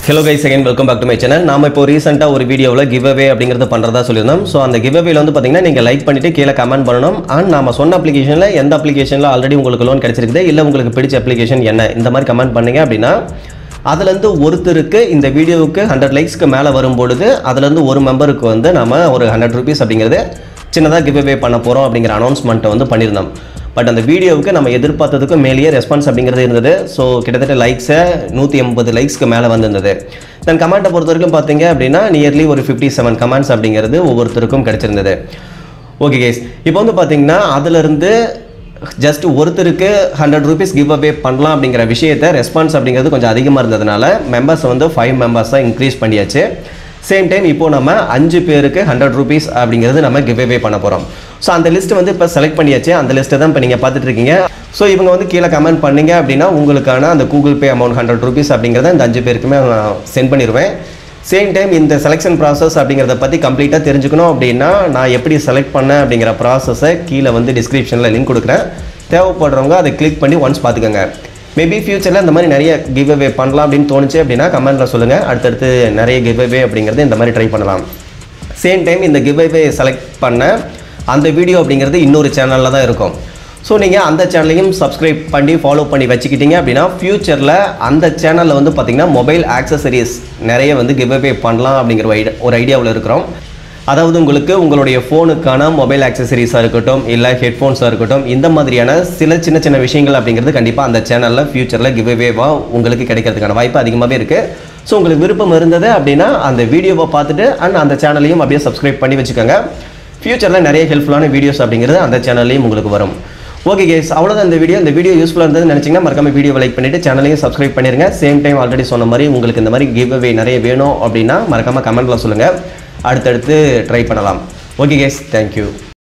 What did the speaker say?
hello guys second welcome back to my channel நாம இப்போ ரீசெண்டாக ஒரு வீடியோவில் கிவ் அவே அப்படிங்கிறது பண்ணுறதா சொல்லியிருந்தோம் ஸோ அந்த கிவ் அவேல வந்து பார்த்தீங்கன்னா நீங்கள் லைக் பண்ணிட்டு கீழே கமெண்ட் பண்ணணும் அண்ட் நாம சொன்ன அப்ளிகேஷனில் எந்த அப்ளிகேஷனில் ஆல்ரெடி உங்களுக்கு லோன் கிடைச்சிருக்குது இல்லை உங்களுக்கு பிடிச்ச அப்ளிகேஷன் என்ன இந்த மாதிரி கமெண்ட் பண்ணீங்க அப்படின்னா அதுலேருந்து ஒருத்தருக்கு இந்த வீடியோவுக்கு ஹண்ட்ரட் லைக்ஸ்க்கு மேலே வரும்பொழுது அதுலேருந்து ஒரு மெம்பருக்கு வந்து நம்ம ஒரு ஹண்ட்ரட் ருபீஸ் அப்படிங்கிறது சின்னதாக கிவ் அவே பண்ண போகிறோம் அப்படிங்கிற அனௌன்ஸ்மெண்ட்டை வந்து பண்ணியிருந்தோம் பட் அந்த வீடியோவுக்கு நம்ம எதிர்பார்த்ததுக்கும் மேலேயே ரெஸ்பான்ஸ் அப்படிங்கிறது இருந்தது ஸோ கிட்டத்தட்ட லைக்ஸை நூற்றி எண்பது லைக்ஸ்க்கு மேலே வந்திருந்தது தென் கமெண்ட்டை பொறுத்த வரைக்கும் பார்த்தீங்க அப்படின்னா நியர்லி ஒரு ஃபிஃப்டி செவன் கமெண்ட்ஸ் அப்படிங்கிறது ஒவ்வொருத்தருக்கும் கிடைச்சிருந்தது ஓகே கேஸ் இப்போ வந்து பார்த்தீங்கன்னா அதுலேருந்து ஜஸ்ட் ஒருத்தருக்கு ஹண்ட்ரட் ருபீஸ் கிவ் அவே பண்ணலாம் அப்படிங்கிற விஷயத்தை ரெஸ்பான்ஸ் அப்படிங்கிறது கொஞ்சம் அதிகமாக இருந்ததுனால மெம்பர்ஸ் வந்து ஃபைவ் மெம்பர்ஸாக இன்க்ரீஸ் பண்ணியாச்சு சேம் டைம் இப்போ நம்ம அஞ்சு பேருக்கு ஹண்ட்ரட் ருபீஸ் அப்படிங்கிறது நம்ம கிவ் அவே பண்ண போகிறோம் ஸோ அந்த லிஸ்ட் வந்து இப்போ செலக்ட் பண்ணியாச்சு அந்த லிஸ்ட்டை தான் இப்போ நீங்கள் பார்த்துட்டு இருக்கீங்க ஸோ இவங்க வந்து கீழே கமெண்ட் பண்ணீங்க அப்படின்னா உங்களுக்கான அந்த Google Pay amount hundred rupees அப்படிங்கிறத இந்த அஞ்சு பேருக்குமே நான் சென்ட் பண்ணிடுவேன் சேம் டைம் இந்த செலெக்ஷன் ப்ராசஸ் அப்படிங்கிறத பற்றி கம்ப்ளீட்டாக தெரிஞ்சுக்கணும் அப்படின்னா நான் எப்படி செலக்ட் பண்ணேன் அப்படிங்கிற ப்ராசஸை கீழே வந்து டிஸ்கிரிப்ஷனில் லிங்க் கொடுக்குறேன் தேவைப்படுறவங்க அதை கிளிக் பண்ணி ஒன்ஸ் பார்த்துக்கோங்க மேபி ஃபியூச்சரில் இந்த மாதிரி நிறைய கிவ் அவே பண்ணலாம் அப்படின்னு தோணுச்சு அப்படின்னா கமெண்ட்டில் சொல்லுங்கள் அடுத்தடுத்து நிறைய கிவ் அவே அப்படிங்கிறது இந்த மாதிரி ட்ரை பண்ணலாம் சேம் டைம் இந்த கிவ் அவே செலக்ட் பண்ண அந்த வீடியோ அப்படிங்கிறது இன்னொரு சேனலில் தான் இருக்கும் ஸோ நீங்கள் அந்த சேனலையும் சப்ஸ்கிரைப் பண்ணி ஃபாலோ பண்ணி வச்சுக்கிட்டீங்க அப்படின்னா ஃப்யூச்சரில் அந்த சேனலில் வந்து பார்த்தீங்கன்னா மொபைல் ஆக்சசரிஸ் நிறைய வந்து கிவ் அவே பண்ணலாம் அப்படிங்கிற ஒரு ஐடி- ஒரு ஐடியாவில் இருக்கிறோம் அதாவது உங்களுக்கு உங்களுடைய ஃபோனுக்கான மொபைல் ஆக்சசரிஸாக இருக்கட்டும் இல்லை ஹெட்ஃபோன்ஸாக இருக்கட்டும் இந்த மாதிரியான சில சின்ன சின்ன விஷயங்கள் அப்படிங்கிறது கண்டிப்பாக அந்த சேனலில் ஃப்யூச்சரில் கிவ் அவேவாக உங்களுக்கு கிடைக்கிறதுக்கான வாய்ப்பு அதிகமாகவே இருக்குது ஸோ உங்களுக்கு விருப்பம் இருந்தது அப்படின்னா அந்த வீடியோவை பார்த்துட்டு அண்ட் அந்த சேனலையும் அப்படியே சப்ஸ்கிரைப் பண்ணி வச்சுக்கோங்க ஃப்யூச்சரில் நிறைய ஹெல்ப்ஃபுல்லான வீடியோஸ் அப்படிங்கிறது அந்த சேனல்லையும் உங்களுக்கு வரும் ஓகே கேஸ் அவ்வளோதான் இந்த வீடியோ இந்த வீடியோ யூஸ்ஃபுல்லாக இருந்ததுன்னு நினச்சிங்கன்னா மறக்காம வீடியோ லைக் பண்ணிட்டு சேனலையும் சப்ஸ்கிரைப் பண்ணிருங்க சேம் டைம் ஆல்ரெடி சொன்ன மாதிரி உங்களுக்கு இந்த மாதிரி கிவ் அவே நிறைய வேணும் அப்படின்னா மறக்காம கமெண்ட்ல சொல்லுங்கள் அடுத்தடுத்து ட்ரை பண்ணலாம் ஓகே கேஸ் தேங்க்யூ